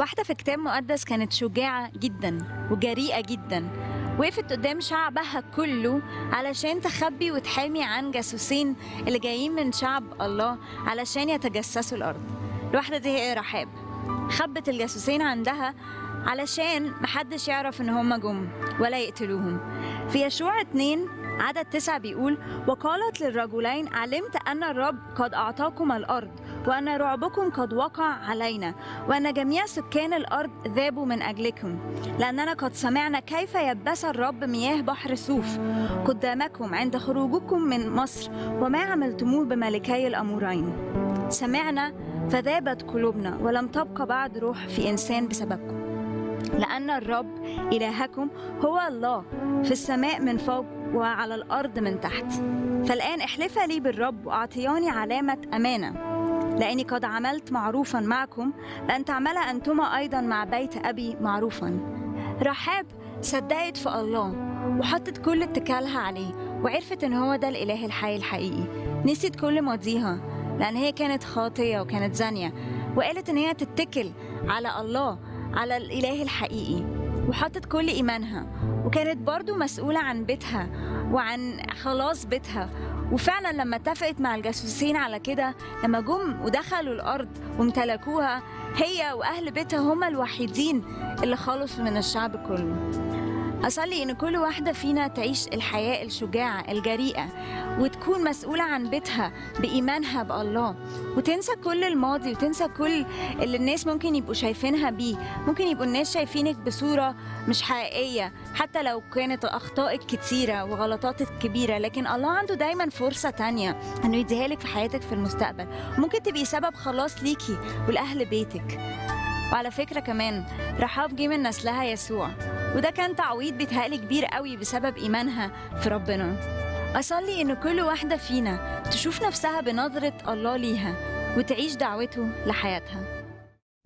واحدة في كتاب مقدس كانت شجاعة جدا وجريئة جدا وقفت قدام شعبها كله علشان تخبي وتحامي عن جاسوسين اللي جايين من شعب الله علشان يتجسسوا الأرض الواحدة دي هي رحاب خبت الجاسوسين عندها علشان محدش يعرف ان هما جم ولا يقتلوهم في يشوع اتنين عدد تسعة بيقول وقالت للرجلين علمت أن الرب قد أعطاكم الأرض وأن رعبكم قد وقع علينا وأن جميع سكان الأرض ذابوا من أجلكم لأننا قد سمعنا كيف يبس الرب مياه بحر سوف قدامكم عند خروجكم من مصر وما عملتموه بملكي الأمورين سمعنا فذابت قلوبنا ولم تبقى بعد روح في إنسان بسببكم لأن الرب إلهكم هو الله في السماء من فوق وعلى الأرض من تحت فالآن احلفا لي بالرب وأعطياني علامة أمانة لأني قد عملت معروفا معكم لأن تعمل أنتما أيضا مع بيت أبي معروفا رحاب صدقت في الله وحطت كل اتكالها عليه وعرفت ان هو ده الاله الحي الحقيقي نسيت كل ماضيها لان هي كانت خاطيه وكانت زانيه وقالت ان هي تتكل على الله على الاله الحقيقي وحطت كل ايمانها وكانت برضو مسؤوله عن بيتها وعن خلاص بيتها وفعلا لما اتفقت مع الجاسوسين على كده لما جم ودخلوا الارض وامتلكوها هي واهل بيتها هما الوحيدين اللي خلصوا من الشعب كله أصلي إن كل واحدة فينا تعيش الحياة الشجاعة الجريئة وتكون مسؤولة عن بيتها بإيمانها بالله وتنسى كل الماضي وتنسى كل اللي الناس ممكن يبقوا شايفينها بيه ممكن يبقوا الناس شايفينك بصورة مش حقيقية حتى لو كانت أخطائك كتيرة وغلطاتك كبيرة لكن الله عنده دايما فرصة تانية إنه يديها لك في حياتك في المستقبل ممكن تبقي سبب خلاص ليكي ولأهل بيتك وعلى فكرة كمان رحاب جه من نسلها يسوع وده كان تعويض بيتهيألي كبير قوي بسبب إيمانها في ربنا أصلي إن كل واحدة فينا تشوف نفسها بنظرة الله ليها وتعيش دعوته لحياتها